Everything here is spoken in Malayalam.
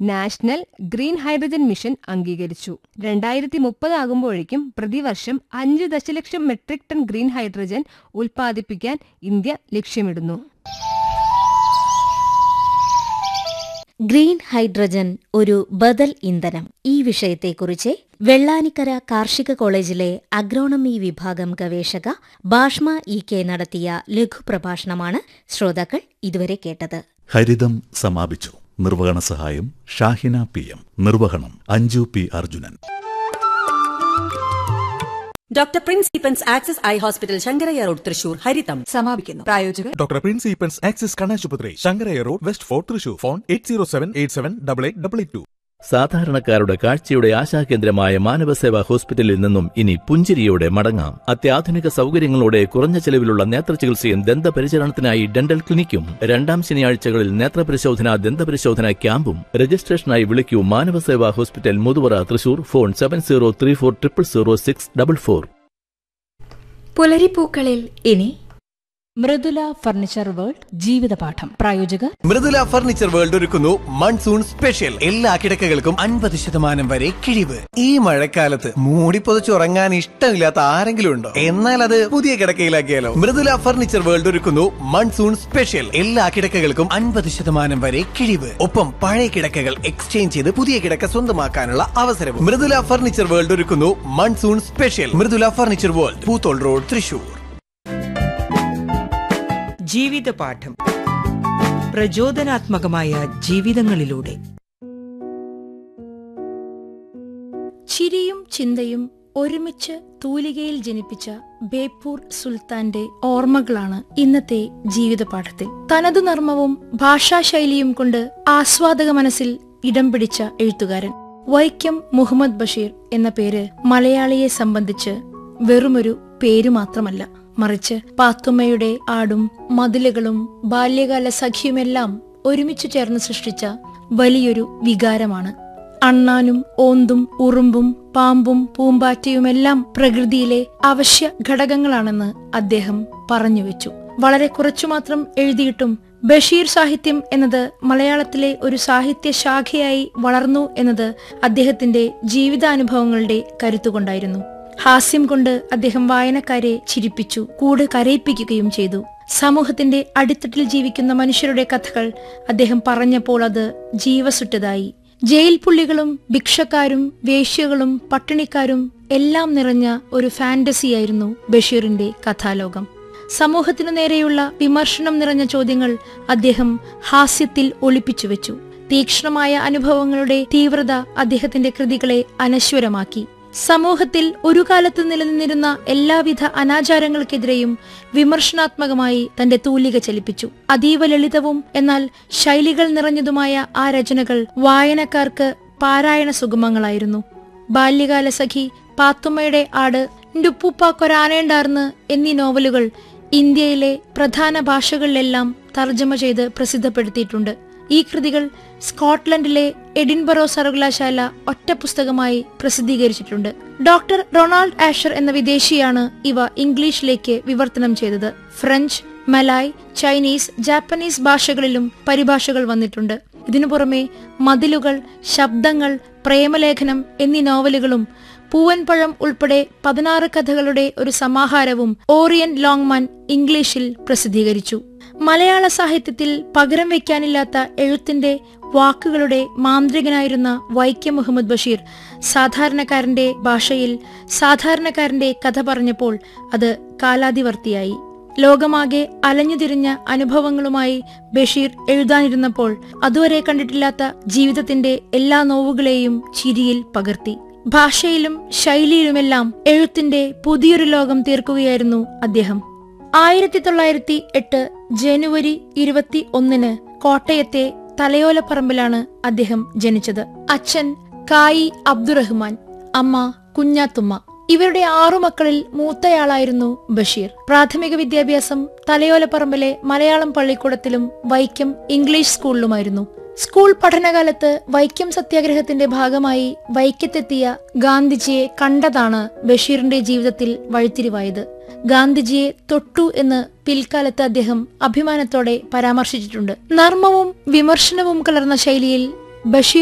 നാഷണൽ ഗ്രീൻ ഹൈഡ്രജൻ മിഷൻ അംഗീകരിച്ചു രണ്ടായിരത്തി മുപ്പത് ആകുമ്പോഴേക്കും പ്രതിവർഷം അഞ്ച് ദശലക്ഷം മെട്രിക് ടൺ ഗ്രീൻ ഹൈഡ്രജൻ ഉൽപ്പാദിപ്പിക്കാൻ ഇന്ത്യ ലക്ഷ്യമിടുന്നു ഗ്രീൻ ഹൈഡ്രജൻ ഒരു ബദൽ ഇന്ധനം ഈ വിഷയത്തെക്കുറിച്ച് വെള്ളാനിക്കര കാർഷിക കോളേജിലെ അഗ്രോണമി വിഭാഗം ഗവേഷക ഭാഷ്മ ഇ കെ നടത്തിയ ലഘുപ്രഭാഷണമാണ് ശ്രോതാക്കൾ ഇതുവരെ കേട്ടത് ഹരിതം സമാപിച്ചു നിർവഹണ സഹായം ഷാഹിന പി എം നിർവഹണം Anju P Arjunan doctor Prince Eappen's access I hospital Sankarayya road Thrissur ഹരിതം സമാപിക്കുന്നു പ്രായോജകർ ഡോക്ടർ പ്രിൻസ് ഈപ്പൻസ് ആക്സിസ് കണാശുപത്രി Sankarayya road west fort Thrissur phone eight zero seven eight seven double eight double eight two സാധാരണക്കാരുടെ കാഴ്ചയുടെ ആശാകേന്ദ്രമായ മാനവസേവാ ഹോസ്പിറ്റലിൽ നിന്നും ഇനി പുഞ്ചിരിയോടെ മടങ്ങാം അത്യാധുനിക സൗകര്യങ്ങളോടെ കുറഞ്ഞ ചെലവിലുള്ള നേത്രചികിത്സയും ദന്തപരിചരണത്തിനായി ഡെന്റൽ ക്ലിനിക്കും രണ്ടാം ശനിയാഴ്ചകളിൽ നേത്രപരിശോധന ദന്തപരിശോധന ക്യാമ്പും രജിസ്ട്രേഷനായി വിളിക്കൂ Manavaseva hospital Muthuvara Thrissur phone seven zero three four triple zero six double four പുലരിപ്പൂക്കളിൽ ഇനി മൃദുല ഫർണിച്ചർ വേൾഡ് ജീവിതപാഠം പ്രായോജകർ മൃദുല ഫർണിച്ചർ വേൾഡ് ഒരുക്കുന്നു മൺസൂൺ സ്പെഷ്യൽ എല്ലാ കിടക്കകൾക്കും അൻപത് ശതമാനം വരെ കിഴിവ് ഈ മഴക്കാലത്ത് മൂടിപ്പൊതിച്ചുറങ്ങാൻ ഇഷ്ടമില്ലാത്ത ആരെങ്കിലും ഉണ്ടോ എന്നാൽ അത് പുതിയ കിടക്കയിലാക്കിയാലോ മൃദുല ഫർണിച്ചർ വേൾഡ് ഒരുക്കുന്നു മൺസൂൺ സ്പെഷ്യൽ എല്ലാ കിടക്കകൾക്കും അൻപത് ശതമാനം വരെ കിഴിവ് ഒപ്പം പഴയ കിടക്കകൾ എക്സ്ചേഞ്ച് ചെയ്ത് പുതിയ കിടക്ക സ്വന്തമാക്കാനുള്ള അവസരവും മൃദുല ഫർണിച്ചർ വേൾഡ് ഒരുക്കുന്നു monsoon special Mridula furniture world Poothole road Thrissur ജീവിതപാഠം പ്രചോദനാത്മകമായ ജീവിതങ്ങളിലൂടെ ചിരിയും ചിന്തയും ഒരുമിച്ച് തൂലികയിൽ ജനിപ്പിച്ച ബേപ്പൂർ സുൽത്താന്റെ ഓർമ്മകളാണ് ഇന്നത്തെ ജീവിതപാഠത്തിൽ തനതു നർമ്മവും ഭാഷാശൈലിയും കൊണ്ട് ആസ്വാദക മനസ്സിൽ ഇടം പിടിച്ച എഴുത്തുകാരൻ വൈക്കം മുഹമ്മദ് ബഷീർ എന്ന പേര് മലയാളിയെ സംബന്ധിച്ച് വെറുമൊരു പേരു മാത്രമല്ല മറിച്ച് പാത്തുമ്മയുടെ ആടും മതിലുകളും ബാല്യകാല സഖിയുമെല്ലാം ഒരുമിച്ചു ചേർന്ന് സൃഷ്ടിച്ച വലിയൊരു വികാരമാണ് അണ്ണാനും ഓന്തും ഉറുമ്പും പാമ്പും പൂമ്പാറ്റയുമെല്ലാം പ്രകൃതിയിലെ അവശ്യ ഘടകങ്ങളാണെന്ന് അദ്ദേഹം പറഞ്ഞുവെച്ചു വളരെ കുറച്ചു മാത്രം എഴുതിയിട്ടും ബഷീർ സാഹിത്യം എന്നത് മലയാളത്തിലെ ഒരു സാഹിത്യ ശാഖയായി വളർന്നു എന്നത് അദ്ദേഹത്തിന്റെ ജീവിതാനുഭവങ്ങളുടെ കരുത്തുകൊണ്ടായിരുന്നു ഹാസ്യം കൊണ്ട് അദ്ദേഹം വായനക്കാരെ ചിരിപ്പിച്ചു കൂടെ കരയിപ്പിക്കുകയും ചെയ്തു സമൂഹത്തിന്റെ അടിത്തട്ടിൽ ജീവിക്കുന്ന മനുഷ്യരുടെ കഥകൾ അദ്ദേഹം പറഞ്ഞപ്പോൾ അത് ജീവസുറ്റതായി ജയിൽ പുള്ളികളും ഭിക്ഷക്കാരും വേശ്യകളും പട്ടിണിക്കാരും എല്ലാം നിറഞ്ഞ ഒരു ഫാന്റസിയായിരുന്നു ബഷീറിന്റെ കഥാലോകം സമൂഹത്തിനു നേരെയുള്ള വിമർശനം നിറഞ്ഞ ചോദ്യങ്ങൾ അദ്ദേഹം ഹാസ്യത്തിൽ ഒളിപ്പിച്ചു വെച്ചു തീക്ഷ്ണമായ അനുഭവങ്ങളുടെ തീവ്രത അദ്ദേഹത്തിന്റെ കൃതികളെ അനശ്വരമാക്കി സമൂഹത്തിൽ ഒരു കാലത്ത് നിലനിന്നിരുന്ന എല്ലാവിധ അനാചാരങ്ങൾക്കെതിരെയും വിമർശനാത്മകമായി തന്റെ തൂലിക ചലിപ്പിച്ചു അതീവ ലളിതവും എന്നാൽ ശൈലികൾ നിറഞ്ഞതുമായ ആ രചനകൾ വായനക്കാർക്ക് പാരായണ സുഗമങ്ങളായിരുന്നു ബാല്യകാല സഖി പാത്തുമ്മയുടെ ആട് ണ്ടുപ്പൂപ്പാക്കൊരാനേണ്ടാർന്ന് എന്നീ നോവലുകൾ ഇന്ത്യയിലെ പ്രധാന ഭാഷകളിലെല്ലാം തർജ്ജമ ചെയ്ത് പ്രസിദ്ധപ്പെടുത്തിയിട്ടുണ്ട് ഈ കൃതികൾ സ്കോട്ട്ലൻഡിലെ എഡിൻബറോ സർവകലാശാല ഒറ്റ പുസ്തകമായി പ്രസിദ്ധീകരിച്ചിട്ടുണ്ട് ഡോക്ടർ റൊണാൾഡ് ആഷർ എന്ന വിദേശിയാണ് ഇവ ഇംഗ്ലീഷിലേക്ക് വിവർത്തനം ചെയ്തത് ഫ്രഞ്ച് മലായ് ചൈനീസ് ജാപ്പനീസ് ഭാഷകളിലും പരിഭാഷകൾ വന്നിട്ടുണ്ട് ഇതിനു പുറമെ മതിലുകൾ ശബ്ദങ്ങൾ പ്രേമലേഖനം എന്നീ നോവലുകളും പൂവൻപഴം ഉൾപ്പെടെ പതിനാറ് കഥകളുടെ ഒരു സമാഹാരവും ഓറിയൻ ലോങ്മാൻ ഇംഗ്ലീഷിൽ പ്രസിദ്ധീകരിച്ചു മലയാള സാഹിത്യത്തിൽ പകരം വയ്ക്കാനില്ലാത്ത എഴുത്തിന്റെ വാക്കുകളുടെ മാന്ത്രികനായിരുന്ന വൈക്കം മുഹമ്മദ് ബഷീർ സാധാരണക്കാരന്റെ ഭാഷയിൽ സാധാരണക്കാരന്റെ കഥ പറഞ്ഞപ്പോൾ അത് കാലാതിവർത്തിയായി ലോകമാകെ അലഞ്ഞുതിരിഞ്ഞ അനുഭവങ്ങളുമായി ബഷീർ എഴുതാനിരുന്നപ്പോൾ അതുവരെ കണ്ടിട്ടില്ലാത്ത ജീവിതത്തിന്റെ എല്ലാ നോവുകളെയും ചിരിയിൽ പകർത്തി ഭാഷയിലും ശൈലിയിലുമെല്ലാം എഴുത്തിന്റെ പുതിയൊരു ലോകം തീർക്കുകയായിരുന്നു അദ്ദേഹം ആയിരത്തി തൊള്ളായിരത്തി എട്ട് ജനുവരി ഇരുപത്തി ഒന്നിന് കോട്ടയത്തെ തലയോലപ്പറമ്പിലാണ് അദ്ദേഹം ജനിച്ചത് അച്ഛൻ കായി അബ്ദുറഹ്മാൻ അമ്മ കുഞ്ഞാത്തുമ്മ ഇവരുടെ ആറു മക്കളിൽ മൂത്തയാളായിരുന്നു ബഷീർ പ്രാഥമിക വിദ്യാഭ്യാസം തലയോലപ്പറമ്പിലെ മലയാളം പള്ളിക്കൂടത്തിലും വൈക്കം ഇംഗ്ലീഷ് സ്കൂളിലുമായിരുന്നു സ്കൂൾ പഠനകാലത്ത് വൈക്കം സത്യാഗ്രഹത്തിന്റെ ഭാഗമായി വൈക്കത്തെത്തിയ ഗാന്ധിജിയെ കണ്ടതാണ് ബഷീറിന്റെ ജീവിതത്തിൽ വഴിത്തിരിവായത് ഗാന്ധിജിയെ തൊട്ടു എന്ന് പിൽക്കാലത്ത് അദ്ദേഹം അഭിമാനത്തോടെ പരാമർശിച്ചിട്ടുണ്ട് നർമ്മവും വിമർശനവും കലർന്ന ശൈലിയിൽ ബഷീർ